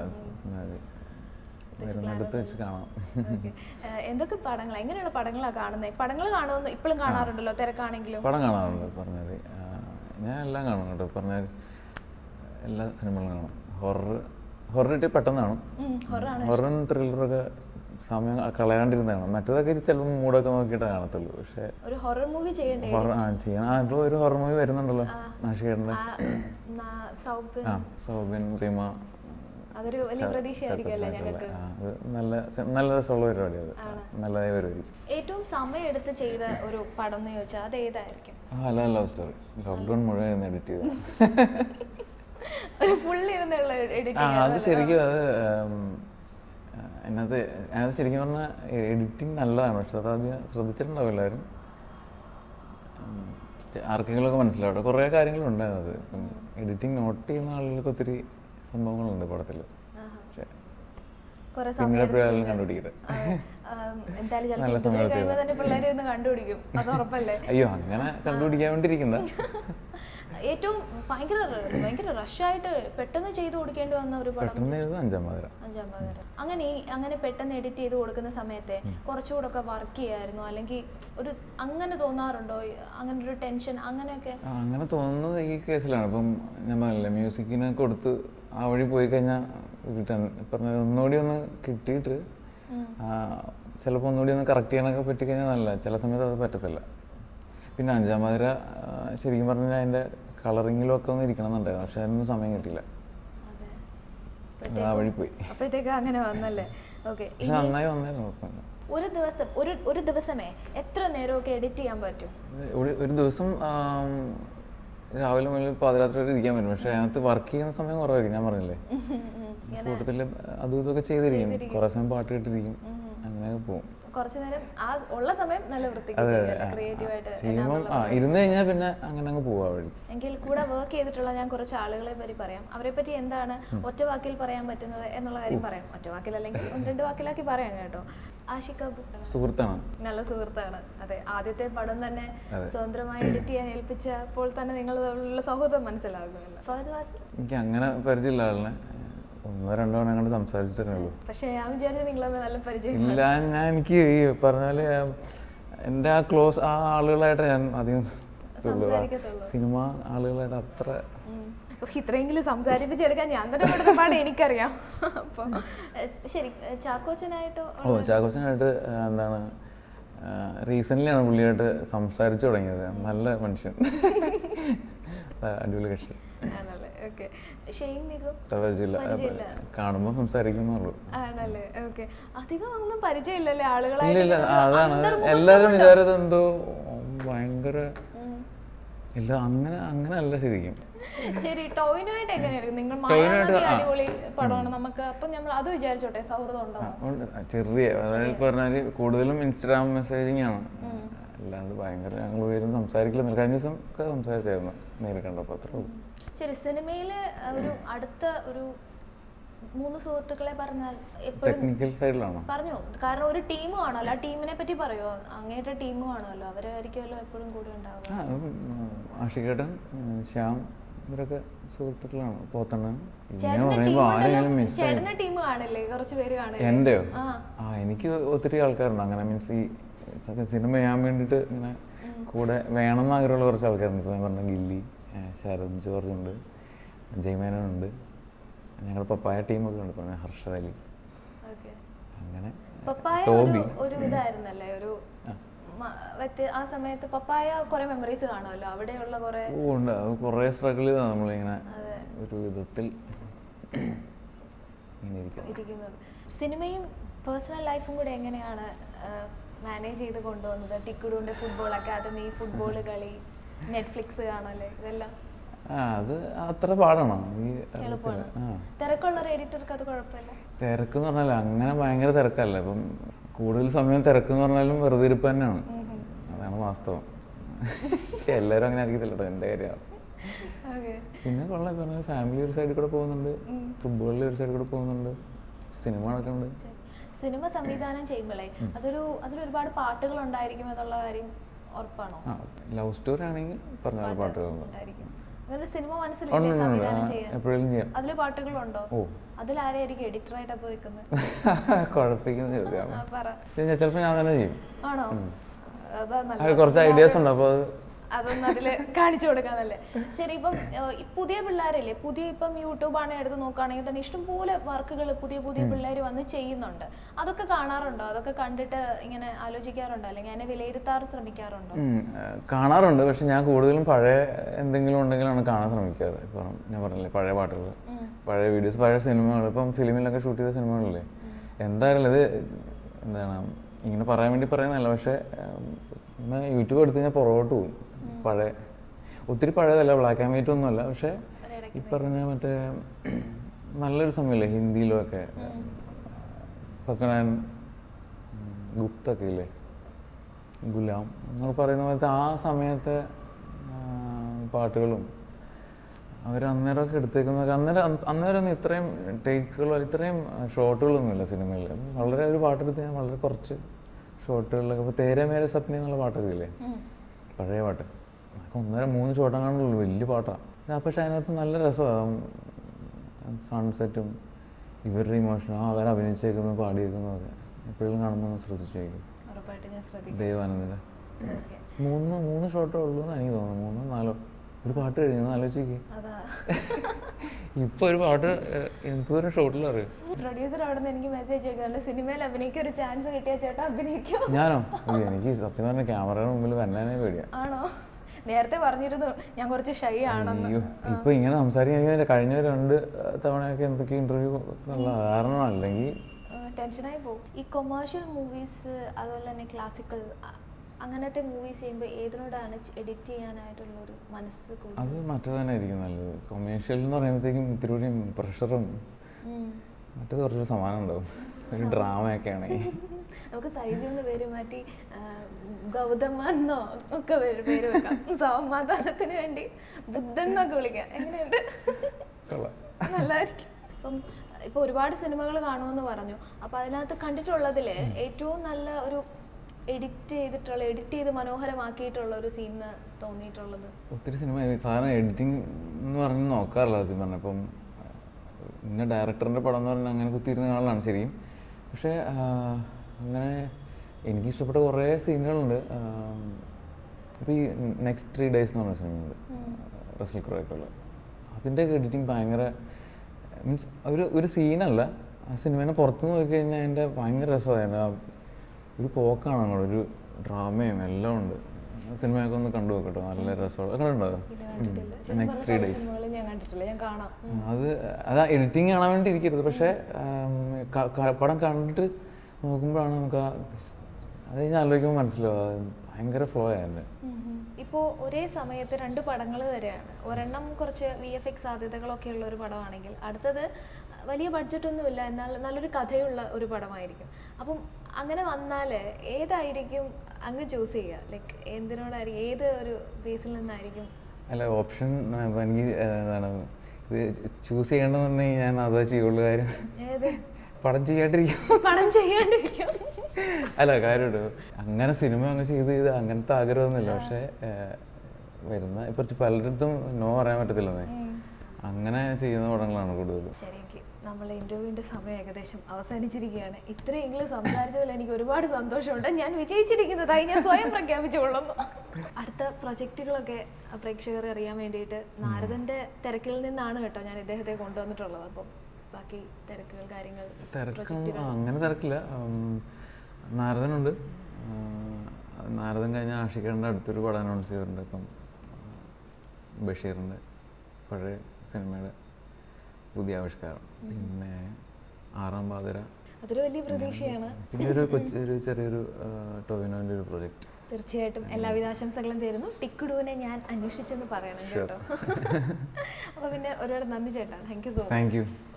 വരുന്നിടത്ത് വെച്ച് കാണാം ഓക്കെ എന്തൊക്കെ പടങ്ങൾ എങ്ങനെയുള്ള പടങ്ങളാണ് കാണുന്നത് പടങ്ങൾ കാണുമെന്ന് ഇപ്പോഴും കാണാറുണ്ടല്ലോ തിരക്കാണെങ്കിലും പടം കാണാറുണ്ട് പറഞ്ഞത് ഞാൻ എല്ലാം കാണും കേട്ടോ പറഞ്ഞാൽ എല്ലാ സിനിമകളും കാണും ഹൊറർ ഹൊറർ കിട്ടി പെട്ടെന്ന് കാണും ഹൊറാണ് ഹൊററും ത്രില്ലറൊക്കെ സമയം കളയാണ്ടിരുന്നതാണ് മറ്റേതൊക്കെ ചിലപ്പോൾ മൂടൊക്കെ നോക്കിയിട്ടേ കാണത്തുള്ളൂ പക്ഷേ ഒരു ഹൊറർ മൂവി ചെയ്യണ്ടേ ഹൊറർ ആ ചെയ്യണം ആ ഇപ്പോൾ ഒരു ഹൊറർ മൂവി വരുന്നുണ്ടല്ലോ നാഷികേട്ടൻ്റെ ആ, നാ- സൗബിൻ ആ സൗബിൻ റിമ അതൊരു വലിയ പ്രതീക്ഷയായിരിക്കും അല്ലേ ഞങ്ങൾക്ക് ആ അത് നല്ല നല്ല രസമുള്ള പരിപാടി അത് നല്ലതായി വരുമായിരിക്കും ഏറ്റവും സമയമെടുത്ത് ചെയ്ത ഒരു പടം എന്ന് ചോദിച്ചാൽ അത് ഏതായിരിക്കും ആ അല്ല ലവ് സ്റ്റോറി ലോക്ക്ഡൗൺ മുഴുവൻ എഡിറ്റ് ചെയ്ത ഒരു ഫുള്ള് ഇരുന്നുള്ള ആ എഡിറ്റിംഗ് അത് ശരിക്കും അത് ഉം, അതിനകത്ത് അതിനകത്ത് ശരിക്കും പറഞ്ഞാൽ എഡിറ്റിംഗ് നല്ലതാണ് പക്ഷെ അത് ആദ്യം ശ്രദ്ധിച്ചിട്ടുണ്ടാവും എല്ലാവരും ഉം, ആർക്കെങ്കിലുമൊക്കെ മനസ്സിലാവും അവിടെ കുറേ കാര്യങ്ങളുണ്ട് അതിനകത്ത് എഡിറ്റിംഗ് നോട്ട് ചെയ്യുന്ന ആളുകൾക്ക് ഒത്തിരി സംഭവങ്ങളുണ്ട് പടത്തിൽ പക്ഷെ കുറെ സമയം പിന്നീട് എപ്പോഴായാലും കണ്ടുപിടിക്കട്ടെ ആ, ആം, എന്തായാലും ചിലപ്പോൾ നല്ല ഇന്റർവ്യൂ സമയത്ത് കഴിയുമ്പോൾ തന്നെ പിള്ളേർ ഇരുന്ന് കണ്ടുപിടിക്കും അത് ഉറപ്പല്ലേ അയ്യോ അങ്ങനെ കണ്ടുപിടിക്കാൻ വേണ്ടിയിരിക്കണ്ട ഏറ്റവും ഭയങ്കര ഭയങ്കര റഷായിട്ട് പെട്ടെന്ന് ചെയ്തു കൊടുക്കേണ്ടി വന്ന ഒരു പടം പെട്ടെന്ന് ചെയ്തത് അഞ്ചാം പകര അഞ്ചാം പകരം അങ്ങനെ ഈ അങ്ങനെ പെട്ടെന്ന് എഡിറ്റ് ചെയ്ത് കൊടുക്കുന്ന സമയത്തെ കുറച്ചുകൂടെ ഒക്കെ വർക്ക് ചെയ്യായിരുന്നു അല്ലെങ്കിൽ ഒരു അങ്ങനെ തോന്നാറുണ്ടോ ഈ അങ്ങനെ ഒരു ടെൻഷൻ അങ്ങനെയൊക്കെ ആ, അങ്ങനെ തോന്നുന്നത് ഈ കേസിലാണ് ഇപ്പം ഞാൻ പറഞ്ഞില്ലേ മ്യൂസിക്കിന് കൊടുത്ത് ആ വഴി പോയി കഴിഞ്ഞാൽ റിട്ടേൺ പറഞ്ഞ ഒന്നുകൂടി ഒന്ന് കിട്ടിയിട്ട് ഉം. ചിലപ്പോൾ ഒന്നുകൂടി ഒന്ന് കറക്റ്റ് ചെയ്യാനൊക്കെ പറ്റിക്കഴിഞ്ഞാൽ നല്ല ചില സമയത്ത് അത് പറ്റത്തില്ല പിന്നെ അഞ്ചാം പാതിര ആ, ശരിക്കും പറഞ്ഞാൽ അതിൻ്റെ കളറിങ്ങിലും ഒക്കെ ഒന്ന് ഇരിക്കണം എന്നുണ്ടായിരുന്നു പക്ഷെ അതിനൊന്നും സമയം കിട്ടിയില്ല അതെ അത് ആ വഴി പോയി അപ്പോഴത്തേക്ക് അങ്ങനെ വന്നല്ലേ ഓക്കെ പക്ഷെ നന്നായി വന്നായിരുന്നു കുഴപ്പമില്ല ഒരു ദിവസം ഒരു ഒരു ദിവസമേ എത്ര നേരമൊക്കെ എഡിറ്റ് ചെയ്യാൻ പറ്റും ഒരു ഒരു ദിവസം ആം, രാവിലെ മുതൽ പാതിരാത്രി വരെ ഇരിക്കാൻ പറ്റും പക്ഷെ അതിനകത്ത് വർക്ക് ചെയ്യുന്ന സമയം കുറവായിരിക്കും ഞാൻ പറഞ്ഞില്ലേ ഉം, ഉം. ഇങ്ങനെ കൂട്ടത്തിൽ അതും ഇതൊക്കെ ചെയ്തിരിക്കും കുറേ സമയം പാട്ട് കേട്ടിരിക്കും അങ്ങനെയൊക്കെ പോകും കുറച്ചു നേരം ആ ഉള്ള സമയം നല്ല വൃത്തിക്ക് ക്രിയേറ്റീവായിട്ട് ചെയ്യുമ്പോൾ ആ ഇരുന്ന് കഴിഞ്ഞാൽ പിന്നെ അങ്ങനെ അങ്ങ് പോവാ വഴി എങ്കിൽ കൂടെ വർക്ക് ചെയ്തിട്ടുള്ള ഞാൻ കുറച്ച് ആളുകളെ പറ്റി പറയാം അവരെ പറ്റി എന്താണ് ഒറ്റ വാക്കിൽ പറയാൻ പറ്റുന്നത് എന്നുള്ള കാര്യം പറയാം ഒറ്റ വാക്കിൽ അല്ലെങ്കിൽ ഒന്ന് രണ്ട് വാക്കിലാക്കി പറയാം കേട്ടോ ആഷിഖ് അബു സുഹൃത്താണ് നല്ല സുഹൃത്താണ് അതെ ആദ്യത്തെ പടം തന്നെ സ്വതന്ത്രമായി എഡിറ്റ് ചെയ്യാൻ ഏൽപ്പിച്ചപ്പോൾ തന്നെ നിങ്ങൾ തമ്മിലുള്ള സൗഹൃദം മനസ്സിലാകുമല്ലോ ഫഹദ് വാസിൽ എനിക്ക് അങ്ങനെ പരിചയമില്ല ആളിനെ ഒന്നോ രണ്ടോ തവണ അങ്ങോട്ട് സംസാരിച്ചിട്ടേ ഉള്ളൂ പക്ഷേ ഞാൻ വിചാരിച്ചു നിങ്ങൾ തമ്മിൽ നല്ല പരിചയം ഇല്ല ഞാൻ എനിക്ക് ഈ പറഞ്ഞാല് എൻ്റെ ആ ക്ലോസ് ആ ആളുകളായിട്ട് ഞാൻ അധികം ഇതുള്ളൂ. ആ സംസാരിക്കത്തുള്ളൂ സിനിമ ആളുകളായിട്ട് അത്ര ഉം. ഉഫ്, ഇത്രയെങ്കിലും സംസാരിപ്പിച്ചെടുക്കാൻ ഞാൻ തന്നെ പെടുന്ന പാട് എനിക്കറിയാം അപ്പൊ ഏഹ്, ശരി ഏഹ്, ചാക്കോച്ചനായിട്ട് ഓ ചാക്കോച്ചനായിട്ട് ആ, എന്താണ് റീസെൻ്റ്ലിയാണ് പുള്ളിയായിട്ട് സംസാരിച്ചു തുടങ്ങിയത് നല്ല മനുഷ്യൻ ആ, അടിപൊളി കക്ഷി ആണല്ലേ ഓക്കെ ഷെയ്ൻ നിഗം അത്ര പരിചയമില്ല പരിചയമില്ല. കാണുമ്പോൾ സംസാരിക്കുന്നുള്ളൂ ആണല്ലേ ഓക്കെ അധികം ഒന്നും പരിചയമില്ലല്ലേ ഇല്ല ആളുകളായിട്ട് ഇല്ല ഇങ്ങനെ ഒരു അതാണ് അന്തർമുഖത്വം എല്ലാവരും ഉണ്ട്. വിചാരിച്ചത് എന്തോ ഭയങ്കര ഉം. ഇല്ല അങ്ങനെ അങ്ങനെ അല്ല ശരിക്കും ശരി ടോയിനുമായിട്ട് എങ്ങനെയായിരിക്കും നിങ്ങൾ ടോവിനോയായിട്ട് മായാനദി ആ. അടിപൊളി പടമാണ് നമുക്ക് അപ്പൊ നമ്മൾ അത് വിചാരിച്ചോട്ടെ സൗഹൃദം ഉണ്ടോ ആ, ഉണ്ട്. ചെറിയ അതായത് പറഞ്ഞാല് കൂടുതലും ഇൻസ്റ്റാഗ്രാം മെസ്സേജിങ് ആണ് അല്ലാണ്ട് ഭയങ്കര ഞങ്ങൾ പേരും സംസാരിക്കില്ല കഴിഞ്ഞ ദിവസം ഒക്കെ സംസാരിച്ചായിരുന്നു നേരിൽ കണ്ടപ്പോൾ അത്രേ ഉള്ളൂ ശരി സിനിമയില് ഒരു അടുത്ത ഒരു മൂന്ന് സുഹൃത്തുക്കളെ പറഞ്ഞാൽ എപ്പോഴും ടെക്നിക്കൽ സൈഡിലാണോ പറഞ്ഞു കാരണം ഒരു ടീം കാണുമല്ലോ ആ ടീമിനെ പറ്റി പറയുമോ അങ്ങേറ്റ ടീം കാണുമല്ലോ അവരായിരിക്കുമല്ലോ എപ്പോഴും കൂടെ ഉണ്ടാവുക ആ ഉം, ആഷികേട്ടൻ ഉം, ശ്യാം ഇവരൊക്കെ സുഹൃത്തുക്കളാണ് പോത്തണ്ണൻ ഇങ്ങനെ ചേട്ടന്റെ പറയുമ്പോൾ ആരെങ്കിലും ടീം മിസ് ചേട്ടന്റെ ടീം കാണില്ലേ കുറച്ച് പേര് കാണില്ലേ എൻ്റെയോ ആ ആ എനിക്ക് ഒത്തിരി ആൾക്കാരുണ്ട് അങ്ങനെ മീൻസ് ഈ സത്യം സിനിമ ചെയ്യാൻ വേണ്ടിയിട്ട് ഇങ്ങനെ കൂടെ വേണമെന്ന് ആഗ്രഹമുള്ള കുറച്ച് ആൾക്കാരുണ്ട് ഇപ്പോൾ ഞാൻ പറഞ്ഞ ഗില്ലി ഏ, ശരത് ജോർജ് ഉണ്ട് ജയ്മേനോനുണ്ട് ഞങ്ങളുടെ പപ്പായ ടീമൊക്കെ ഉണ്ട് പറഞ്ഞ ഹർഷദ് അലി ഓക്കെ അങ്ങനെ പപ്പായ ഒരു ഒരു ഇതായിരുന്നല്ലേ ഒരു മ- വ്യത്യ- ആ സമയത്ത് പപ്പായ കുറെ മെമ്മറീസ് കാണുമല്ലോ അവിടെയുള്ള കുറെ ഓ ഉണ്ട് അത് കുറേ സ്ട്രഗിൾ ചെയ്താൽ നമ്മളിങ്ങനെ അതെ ഒരു വിധത്തിൽ ഇങ്ങനെ ഇരിക്കുന്നത് ഇരിക്കുന്നത് സിനിമയും പേഴ്സണൽ ലൈഫും കൂടെ എങ്ങനെയാണ് മാനേജ് ചെയ്ത് കൊണ്ടുവന്നത് ടിക്കുടുവിന്റെ ഫുട്ബോൾ അക്കാദമി ഫുട്ബോൾ കളി നെറ്റ്ഫ്ലിക്സ് കാണല്ലേ ഇതെല്ലാം ആ അത് അത്ര പാടാണോ ഈ എളുപ്പമാണ്. ആ തിരക്കുള്ള ഒരു എഡിറ്റർക്ക് അത് കുഴപ്പമില്ല തിരക്ക് എന്ന് പറഞ്ഞാൽ അങ്ങനെ ഭയങ്കര തിരക്കല്ല ഇപ്പം കൂടുതൽ സമയം തിരക്ക് എന്ന് പറഞ്ഞാലും വെറുതെ ഇരിപ്പ് തന്നെയാണ് അതാണ് വാസ്തവം പക്ഷെ എല്ലാവരും അങ്ങനെ ആയിരിക്കത്തില്ല കേട്ടോ എൻ്റെ കാര്യമാണ് ഓക്കെ പിന്നെ കൊള്ളാം പറഞ്ഞ ഫാമിലി ഒരു സൈഡിൽ കൂടെ പോകുന്നുണ്ട് ഫുട്ബോളിൽ ഒരു സൈഡിൽ കൂടെ പോകുന്നുണ്ട് സിനിമ നടക്കുന്നുണ്ട് സിനിമ സംവിധാനം ചെയ്യുമ്പോഴേ അതൊരു അതിൽ ഒരുപാട് പാട്ടുകൾ ഉണ്ടായിരിക്കും എന്നുള്ള കാര്യം ഉറപ്പാണോ ആ ലവ് സ്റ്റോറി ആണെങ്കിൽ പറഞ്ഞ പോലെ പാട്ടുകളുണ്ട് ഉണ്ടായിരിക്കും അങ്ങനെ ഒരു സിനിമ ഉണ്ട് മനസ്സിലില്ലേ ഉണ്ട്, ഉണ്ട് സംവിധാനം ആ, ചെയ്യാൻ എപ്പോഴേലും ചെയ്യാം അതിൽ പാട്ടുകളുണ്ടോ ഓ അതിൽ ആരെയായിരിക്കും എഡിറ്ററായിട്ട് അപ്പൊ വെക്കുന്നത് കുഴപ്പിക്കുന്ന ചോദ്യമാണ് ആ, പറ ചിലപ്പോൾ ഞാൻ തന്നെ ചെയ്യും ആണോ അതാ അത് നല്ല കുറച്ച് ഐഡിയാസ് ഉണ്ട് അപ്പോൾ അത് അതൊന്നും അതില് കാണിച്ചു കൊടുക്കാന്നല്ലേ ശരി ഇപ്പം ഏഹ്, ഈ പുതിയ പിള്ളേരില്ലേ പുതിയ ഇപ്പം യൂട്യൂബ് ആണ് എടുത്ത് നോക്കുകയാണെങ്കിൽ തന്നെ ഇഷ്ടംപോലെ വർക്കുകൾ പുതിയ പുതിയ പിള്ളേർ വന്ന് ചെയ്യുന്നുണ്ട് അതൊക്കെ കാണാറുണ്ടോ അതൊക്കെ കണ്ടിട്ട് ഇങ്ങനെ ആലോചിക്കാറുണ്ടോ അല്ലെങ്കിൽ അതിനെ വിലയിരുത്താറ് ശ്രമിക്കാറുണ്ടോ ഉം, ആ, കാണാറുണ്ട് പക്ഷെ ഞാൻ കൂടുതലും പഴയ എന്തെങ്കിലും ഉണ്ടെങ്കിലാണ് കാണാൻ ശ്രമിക്കാറ് ഇപ്പം ഞാൻ പറഞ്ഞില്ലേ പഴയ പാട്ടുകൾ ഉം. പഴയ വീഡിയോസ് പഴയ സിനിമകൾ ഇപ്പം ഫിലിമിലൊക്കെ ഷൂട്ട് ചെയ്ത സിനിമകളില്ലേ എന്തായാലും ഇത് എന്താണ് ഇങ്ങനെ പറയാൻ വേണ്ടി പറയുന്നതല്ല പക്ഷേ ഇന്ന് യൂട്യൂബ് എടുത്ത് കഴിഞ്ഞാൽ പുറകോട്ട് പോകും പഴയ ഒത്തിരി പഴയതല്ല ബ്ലാക്ക് ആൻഡ് വൈറ്റ് ഒന്നുമല്ല പക്ഷേ ഒരിടയ്ക്ക് ഈ പറഞ്ഞ മറ്റേ നല്ലൊരു സമയമില്ലേ ഹിന്ദിയിലൊക്കെ പത്മനാഭൻ ഉം, ഗുപ്തൊക്കെ ഇല്ലേ ഗുലാം എന്നൊക്കെ പറയുന്ന പോലത്തെ ആ സമയത്തെ ആ, പാട്ടുകളും അവർ അന്നേരമൊക്കെ എടുത്തേക്കുന്നതൊക്കെ അന്നേരം അന്ന് അന്നേരം ഒന്നും ഇത്രയും ടേക്കുകളോ ഇത്രയും ഷോട്ടുകളൊന്നും ഇല്ല സിനിമയിൽ വളരെ ഒരു പാട്ടെടുത്ത് ഞാൻ വളരെ കുറച്ച് ഷോട്ടുകളിലൊക്കെ ഇപ്പോൾ തേരെ മേരെ സപ്നി എന്നുള്ള പാട്ടൊക്കെ ഇല്ലേ ഉം. പഴയ പാട്ട് അതൊക്കെ ഒന്നര മൂന്ന് ഷോട്ടങ്ങാണ്ടുള്ളൂ വലിയ പാട്ടാണ് പക്ഷെ അതിനകത്ത് നല്ല രസമാണ് സൺസെറ്റും ഇവരുടെ ഇമോഷനും ആ അവർ അഭിനയിച്ചേക്കുന്നത് പാടിയേക്കുന്നതൊക്കെ എപ്പോഴും കാണുമ്പോൾ ഒന്ന് ശ്രദ്ധിച്ചേക്കും ഉറപ്പായിട്ട് ഞാൻ ശ്രദ്ധിക്കും ദേവാനന്ദിൻ്റെ ഓക്കെ മൂന്ന് മൂന്ന് ഷോട്ടേ ഉള്ളൂ എന്ന് എനിക്ക് തോന്നുന്നു മൂന്നോ നാലോ ഒരു പാട്ട് കഴിഞ്ഞു ഒന്ന് ആലോചിക്ക് അതാ ഇപ്പൊ ഒരു പാട്ട് ഏഹ്, എന്തോരം ഷോട്ടിൽ അറിയും പ്രൊഡ്യൂസർ അവിടെ നിന്ന് എനിക്ക് മെസ്സേജ് ചോദിക്കുന്നുണ്ട് സിനിമയിൽ അഭിനയിക്കാൻ ഒരു ചാൻസ് കിട്ടിയ ചേട്ടാ അഭിനയിക്കും ഞാനോ അയ്യോ, എനിക്ക് സത്യം പറഞ്ഞ ക്യാമറയുടെ മുമ്പിൽ വന്നാനേ പേടിയാ ആണോ നേരത്തെ പറഞ്ഞിരുന്നു ഞാൻ കുറച്ച് ഷൈ ആണെന്ന് അയ്യോ ഇപ്പൊ ഇങ്ങനെ സംസാരിക്കാൻ എനിക്ക് കഴിഞ്ഞ രണ്ട് ഏഹ്, തവണയൊക്കെ എന്തൊക്കെ ഇന്റർവ്യൂ ഉള്ള കാരണം അല്ലെങ്കിൽ ടെൻഷനായി പോകും ഈ കൊമേഴ്ഷ്യൽ മൂവീസ് അതുപോലെ തന്നെ ക്ലാസിക്കൽ അങ്ങനത്തെ മൂവീസ് ചെയ്യുമ്പോൾ ഏതിനോടാണ് എഡിറ്റ് ചെയ്യാനായിട്ടുള്ള ഒരു മനസ്സ് കൂടുതൽ അത് മറ്റേ തന്നെ ആയിരിക്കും നല്ലത് കൊമേഴ്ഷ്യൽ എന്ന് പറയുമ്പോഴത്തേക്കും ഇത്തിരി കൂടി പ്രഷറും ഉം. മറ്റേത് കുറച്ചൊരു സമാനം ഉണ്ടാവും ഒരു ഡ്രാമയൊക്കെ ആണെങ്കിൽ നമുക്ക് സൈജു എന്ന് പേര് മാറ്റി ആ, ഗൗതമ എന്നോ ഒക്കെ പേര് പേര് വെക്കാം സമാധാനത്തിന് വേണ്ടി ബുദ്ധൻ എന്നൊക്കെ വിളിക്കാം എങ്ങനെയുണ്ട് കൊള്ളാം നല്ലതായിരിക്കും ഇപ്പം ഇപ്പൊ ഒരുപാട് സിനിമകൾ കാണുമെന്ന് പറഞ്ഞു അപ്പൊ അതിനകത്ത് കണ്ടിട്ടുള്ളതില് ഏറ്റവും നല്ല ഒരു എഡിറ്റ് ചെയ്തിട്ടുള്ള എഡിറ്റ് ചെയ്ത് മനോഹരമാക്കിയിട്ടുള്ള ഒരു സീൻ തോന്നിയിട്ടുള്ളത് ഒത്തിരി സിനിമ സാധാരണ എഡിറ്റിംഗ് എന്ന് പറഞ്ഞ് നോക്കാറില്ല സത്യം പറഞ്ഞ ഇപ്പം ഇന്ന ഡയറക്ടറിൻ്റെ പടം എന്ന് പറഞ്ഞാൽ അങ്ങനെ കുത്തിയിരുന്ന ആളാണ് ശരിയും പക്ഷേ ആ, അങ്ങനെ എനിക്ക് ഇഷ്ടപ്പെട്ട കുറേ സീനുകളുണ്ട് ഇപ്പോൾ ഈ നെക്സ്റ്റ് ത്രീ ഡേയ്സ് എന്ന് പറഞ്ഞ സിനിമയുണ്ട് റസൽ ക്രോയൊക്കെ ഉള്ള അതിൻ്റെ എഡിറ്റിംഗ് ഭയങ്കര മീൻസ് ഒരു ഒരു സീനല്ല ആ സിനിമേനെ പുറത്ത് നോക്കിക്കഴിഞ്ഞാൽ അതിൻ്റെ ഭയങ്കര രസമായിരുന്നു ആ ഒരു പോക്കാണ് അങ്ങോട്ട് ഒരു ഡ്രാമയും എല്ലാം ഉണ്ട് ആ സിനിമയൊക്കെ ഒന്ന് കണ്ടു നോക്കട്ടോ നല്ല രസമുള്ള കണ്ടുണ്ടോ ഇല്ല കണ്ടിട്ടില്ല ചില നെക്സ്റ്റ് ത്രീ ഡേയ്സ് സിനിമകൾ ഞാൻ കണ്ടിട്ടില്ല ഞാൻ കാണാം അത് അത് എഡിറ്റിംഗ് കാണാൻ വേണ്ടി ഇരിക്കരുത് പക്ഷേ ആം, ക- ക- പടം കണ്ടിട്ട് നോക്കുമ്പോഴാണ് നമുക്ക് ആ അത് കഴിഞ്ഞ് ആലോചിക്കുമ്പോൾ മനസ്സിലാവും അത് ഭയങ്കര ഫ്ലോ ആയിരുന്നു ഇപ്പോൾ ഒരേ സമയത്ത് രണ്ട് പടങ്ങൾ വരെയാണ് ഒരെണ്ണം കുറച്ച് വി എഫ് എക്സ് സാധ്യതകളൊക്കെ ഉള്ള ഒരു പടമാണെങ്കിൽ അടുത്തത് വലിയ ബഡ്ജറ്റൊന്നുമില്ല എന്നാൽ നല്ലൊരു കഥയുള്ള ഒരു പടമായിരിക്കും അപ്പം അങ്ങനെ വന്നാൽ ഏതായിരിക്കും അങ്ങ് ചൂസ് ചെയ്യുക ലൈക്ക് എന്തിനോടായിരിക്കും ഏത് ഒരു ബേസിൽ നിന്നായിരിക്കും അല്ല ഓപ്ഷൻ എനിക്ക് ആ, എന്താണ് ഇത് ചൂസ് ചെയ്യണമെന്നുണ്ടെങ്കിൽ ഞാൻ അതാ ചെയ്യുള്ളൂ കാര്യം ഏത് പടം ചെയ്യാണ്ടിരിക്കും പടം ചെയ്യാണ്ടിരിക്കും അല്ല കാര്യമുണ്ട് അങ്ങനെ സിനിമ അങ്ങ് ചെയ്ത് ചെയ്ത് അങ്ങനത്തെ ആഗ്രഹമൊന്നുമില്ല പക്ഷേ ആ, വരുന്ന കുറച്ച് പലയിടത്തും നോ പറയാൻ പറ്റത്തില്ലെന്നേ ഉം. അങ്ങനെ ചെയ്യുന്ന പടങ്ങളാണ് കൂടുതൽ ശരി എങ്കിൽ നമ്മളെ ഇന്റർവ്യൂവിന്റെ സമയം ഏകദേശം അവസാനിച്ചിരിക്കുകയാണ് ഇത്രയെങ്കിലും സംസാരിച്ചതിൽ എനിക്ക് ഒരുപാട് സന്തോഷമുണ്ട് ഞാൻ വിജയിച്ചിരിക്കുന്നതായി ഞാൻ സ്വയം പ്രഖ്യാപിച്ചുകൊള്ളുന്നു അടുത്ത പ്രൊജക്റ്റുകളൊക്കെ പ്രേക്ഷകർ അറിയാൻ വേണ്ടിയിട്ട് നാരദന്റെ തിരക്കിൽ നിന്നാണ് കേട്ടോ ഞാൻ ഇദ്ദേഹത്തെ കൊണ്ടുവന്നിട്ടുള്ളത് അപ്പം ബാക്കി തിരക്കുകൾ കാര്യങ്ങൾ തിരക്കും ആ, അങ്ങനെ തിരക്കില്ല ഉം, നാരദനുണ്ട് ആ, നാരദൻ കഴിഞ്ഞ ആഷിഖറിൻ്റെ അടുത്തൊരു പടം അനൗൺസ് ചെയ്തിട്ടുണ്ട് ഇപ്പം ആ, ബഷീറിൻ്റെ പഴയ സിനിമയുടെ പുതിയ ആവിഷ്കാരം പിന്നെ ആറാം പാതിര അതൊരു വലിയ പ്രതീക്ഷയാണ് പിന്നെ ഒരു കൊച്ചു ഒരു ചെറിയൊരു ആ, ടൊവിനോൻ്റെ ഒരു പ്രൊജക്റ്റ് തീർച്ചയായിട്ടും എല്ലാവിധ ആശംസകളും തരുന്നു ടിക്കുടുവിനെ ഞാൻ അന്വേഷിച്ചെന്ന് പറയണം കേട്ടോ അപ്പൊ പിന്നെ ഒരുപാട് നന്ദി ചേട്ടാ thank you so much thank U